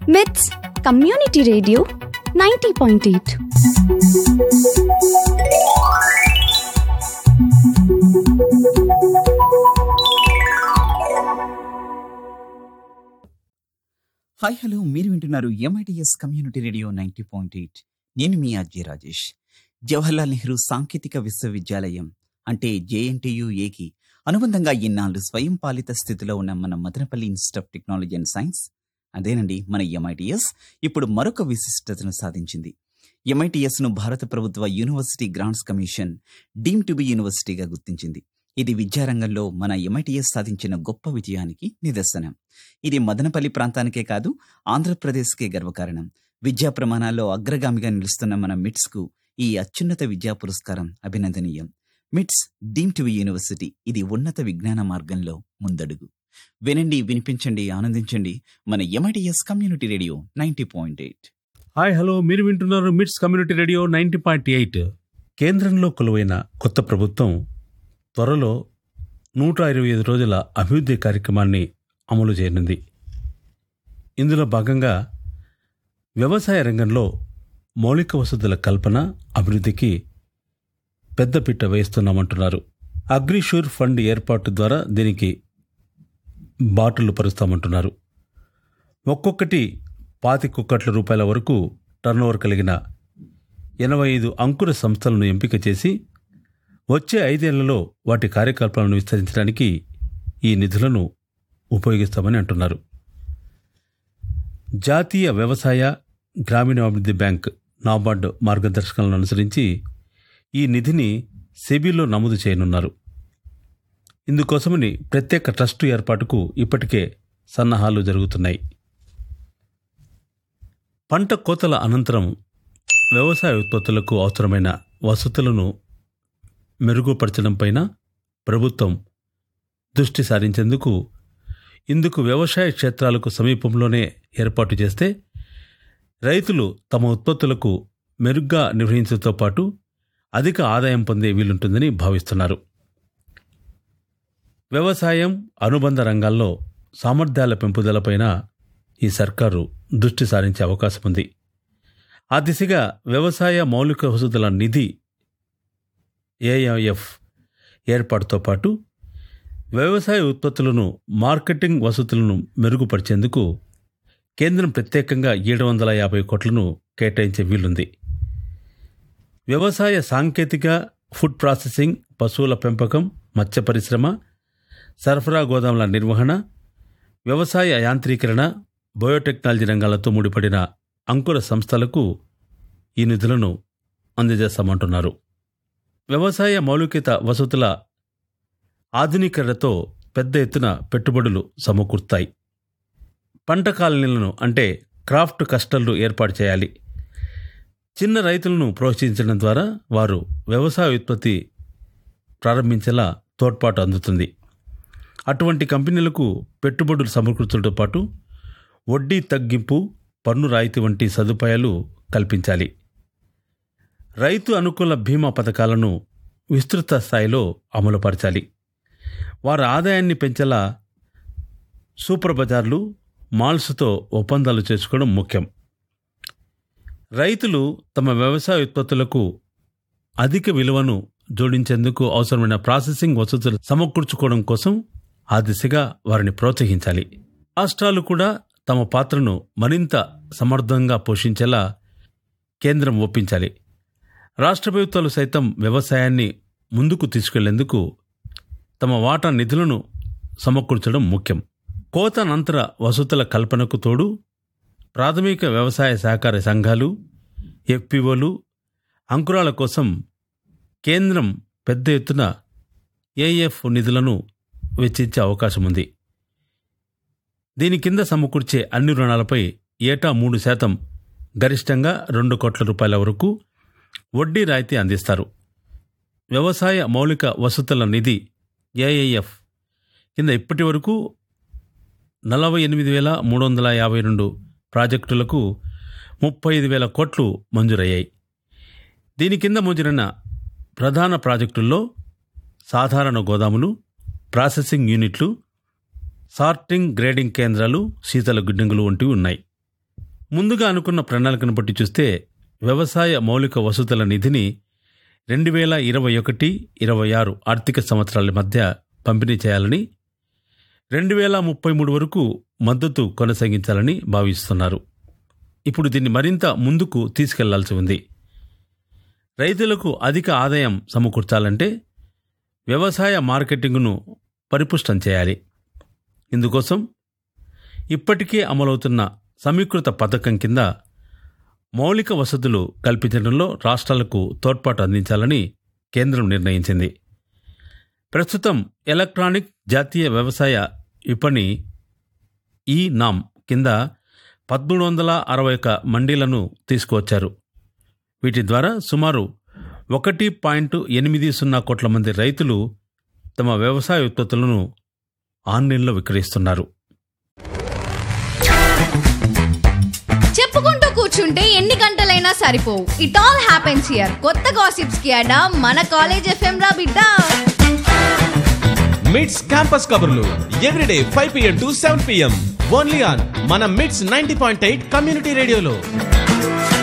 మిట్స్ community radio ninety point eight hi hello మీరు వింటున్నారు MITS community radio ninety point eight నేను మీ అజయ్ రాజేష్ జవహర్లాల్ నెహ్రూ సాంకేతిక విశ్వవిద్యాలయం అంటే జేఎన్టీయుఏకి అనుబంధంగా ఇన్నాళ్ళు స్వయం పాలిత స్థితిలో ఉన్న మన Madanapalle institute of technology and science అదేనండి మన ఎంఐటిఎస్ ఇప్పుడు మరొక విశిష్టతను సాధించింది ఎంఐటిఎస్ ను భారత ప్రభుత్వ university grants commission deemed to be యూనివర్సిటీగా గుర్తించింది ఇది విద్యారంగంలో మన ఎంఐటిఎస్ సాధించిన గొప్ప విజయానికి నిదర్శనం ఇది మదనపల్లి ప్రాంతానికే కాదు ఆంధ్రప్రదేశ్కే గర్వకారణం విద్యా ప్రమాణాల్లో అగ్రగామిగా నిలుస్తున్న మన మిట్స్ కు ఈ అత్యున్నత విద్యా పురస్కారం అభినందనీయం మిట్స్ డీమ్ టు యూనివర్సిటీ ఇది ఉన్నత విజ్ఞాన మార్గంలో ముందడుగు వినండి వినిపించండి ఆనందించండి మన MITS community radio ninety point eight hi hello మీరు వింటున్నారు MITS community radio ninety point eight కేంద్రంలో కొలువైన కొత్త ప్రభుత్వం త్వరలో నూట ఇరవై ఐదు రోజుల అభివృద్ధి కార్యక్రమాన్ని అమలు చేయనుంది ఇందులో భాగంగా వ్యవసాయ రంగంలో మౌలిక వసతుల కల్పన అభివృద్ధికి పెద్దపీట వేస్తున్నామంటున్నారు అగ్రిషూర్ ఫండ్ ఏర్పాటు ద్వారా దీనికి బాటలు పరుస్తామంటున్నారు ఒక్కొక్కటి పాతిక కోట్ల రూపాయల వరకు టర్నోవర్ కలిగిన ఎనభై ఐదు అంకుర సంస్థలను ఎంపిక చేసి వచ్చే ఐదేళ్లలో వాటి కార్యకలాపాలను విస్తరించడానికి ఈ నిధులను ఉపయోగిస్తామని అంటున్నారు జాతీయ వ్యవసాయ గ్రామీణాభివృద్ధి బ్యాంక్ నాబార్డు మార్గదర్శకాలను అనుసరించి ఈ నిధిని సెబీలో నమోదు చేయనున్నారు ఇందుకోసమని ప్రత్యేక ట్రస్టు ఏర్పాటుకు ఇప్పటికే సన్నాహాలు జరుగుతున్నాయి పంట కోతల అనంతరం వ్యవసాయ ఉత్పత్తులకు అవసరమైన వసతులను మెరుగుపరచడంపైన ప్రభుత్వం దృష్టి సారించేందుకు ఇందుకు వ్యవసాయ క్షేత్రాలకు సమీపంలోనే ఏర్పాటు చేస్తే రైతులు తమ ఉత్పత్తులకు మెరుగ్గా నిర్వహించడంతో పాటు అధిక ఆదాయం పొందే వీలుంటుందని భావిస్తున్నారు వ్యవసాయం అనుబంధ రంగాల్లో సామర్థ్యాల పెంపుదలపైన ఈ సర్కారు దృష్టి సారించే అవకాశం ఉంది ఆ దిశగా వ్యవసాయ మౌలిక వసతుల నిధి ఏఐఎఫ్ ఏర్పాటుతో పాటు వ్యవసాయ ఉత్పత్తులను మార్కెటింగ్ వసతులను మెరుగుపరిచేందుకు కేంద్రం ప్రత్యేకంగా ఏడు వందల యాభై కోట్లను కేటాయించే వీలుంది వ్యవసాయ సాంకేతిక ఫుడ్ ప్రాసెసింగ్ పశువుల పెంపకం మత్స్య పరిశ్రమ సరఫరా గోదాముల నిర్వహణ వ్యవసాయ యాంత్రీకరణ బయోటెక్నాలజీ రంగాలతో ముడిపడిన అంకుర సంస్థలకు ఈ నిధులను అందజేస్తామంటున్నారు వ్యవసాయ మౌలికత వసతుల ఆధునీకరణతో పెద్ద ఎత్తున పెట్టుబడులు సమకూర్తాయి పంట కాలనీలను అంటే క్రాఫ్ట్ కస్టర్లు ఏర్పాటు చేయాలి చిన్న రైతులను ప్రోత్సహించడం ద్వారా వారు వ్యవసాయ ఉత్పత్తి ప్రారంభించేలా తోడ్పాటు అందుతుంది అటువంటి కంపెనీలకు పెట్టుబడులు సమకూర్చడంతో పాటు వడ్డీ తగ్గింపు పన్ను రాయితీ వంటి సదుపాయాలు కల్పించాలి రైతు అనుకూల బీమా పథకాలను విస్తృత స్థాయిలో అమలుపరచాలి వారి ఆదాయాన్ని పెంచేలా సూపర్ బజార్లు మాల్స్తో ఒప్పందాలు చేసుకోవడం ముఖ్యం రైతులు తమ వ్యవసాయ ఉత్పత్తులకు అధిక విలువను జోడించేందుకు అవసరమైన ప్రాసెసింగ్ వసతులు సమకూర్చుకోవడం కోసం ఆ దిశగా వారిని ప్రోత్సహించాలి రాష్ట్రాలు కూడా తమ పాత్రను మరింత సమర్థంగా పోషించేలా కేంద్రం ఒప్పించాలి రాష్ట్ర ప్రభుత్వాలు సైతం వ్యవసాయాన్ని ముందుకు తీసుకెళ్లేందుకు తమ వాటా నిధులను సమకూర్చడం ముఖ్యం కోతనంతర వసతుల కల్పనకు తోడు ప్రాథమిక వ్యవసాయ సహకార సంఘాలు ఎఫ్పిఓలు అంకురాల కోసం కేంద్రం పెద్ద ఎత్తున ఏఎఫ్ నిధులను వెచ్చించే అవకాశం ఉంది దీని కింద సమకూర్చే అన్ని రుణాలపై ఏటా మూడు శాతం గరిష్టంగా రెండు కోట్ల రూపాయల వరకు వడ్డీ రాయితీ అందిస్తారు వ్యవసాయ మౌలిక వసతుల నిధి ఏఐఎఫ్ కింద ఇప్పటి వరకు నలభై ఎనిమిది వేల మూడు వందల యాభై రెండు ప్రాజెక్టులకు ముప్పై ఐదు వేల కోట్లు మంజూరయ్యాయి దీని కింద మంజూరైన ప్రధాన ప్రాజెక్టుల్లో సాధారణ గోదాములు ప్రాసెసింగ్ యూనిట్లు సార్టింగ్ గ్రేడింగ్ కేంద్రాలు శీతల గిడ్డంగులు వంటివి ఉన్నాయి ముందుగా అనుకున్న ప్రణాళికను బట్టి చూస్తే వ్యవసాయ మౌలిక వసతుల నిధిని రెండు వేల ఇరవై ఒకటి ఇరవై ఆరు ఆర్థిక సంవత్సరాల మధ్య పంపిణీ చేయాలని రెండు వేల ముప్పై మూడు వరకు మద్దతు కొనసాగించాలని భావిస్తున్నారు ఇప్పుడు దీన్ని మరింత ముందుకు తీసుకెళ్లాల్సి ఉంది రైతులకు అధిక ఆదాయం సమకూర్చాలంటే వ్యవసాయ మార్కెటింగ్ను పరిపుష్టం చేయాలి ఇందుకోసం ఇప్పటికే అమలవుతున్న సమీకృత పథకం కింద మౌలిక వసతులు కల్పించడంలో రాష్ట్రాలకు తోడ్పాటు అందించాలని కేంద్రం నిర్ణయించింది ప్రస్తుతం ఎలక్ట్రానిక్ జాతీయ వ్యవసాయ విపణి ఈ నామ్ కింద పదమూడు వందల అరవై ఒక్క మండీలను తీసుకువచ్చారు వీటి ద్వారా సుమారు ఒకటి పాయింట్ ఎనిమిది సున్నా కోట్ల మంది రైతులు తమ వ్యవసాయ ఉత్పత్తులను ఆన్లైన్లో విక్రయిస్తున్నారు చెప్పుకుంటూ కూర్చుంటే ఎన్ని గంటలైనా సరిపోవు ఇట్ ఆల్ హ్యాపెన్స్ హియర్ కొత్త గాసిప్స్ కి అడా మన కాలేజ్ ఎఫ్ఎం రా బిడ్డ మిడ్స్ క్యాంపస్ కబుర్లు everyday five PM to seven PM only on మన MITS ninety point eight community రేడియోలో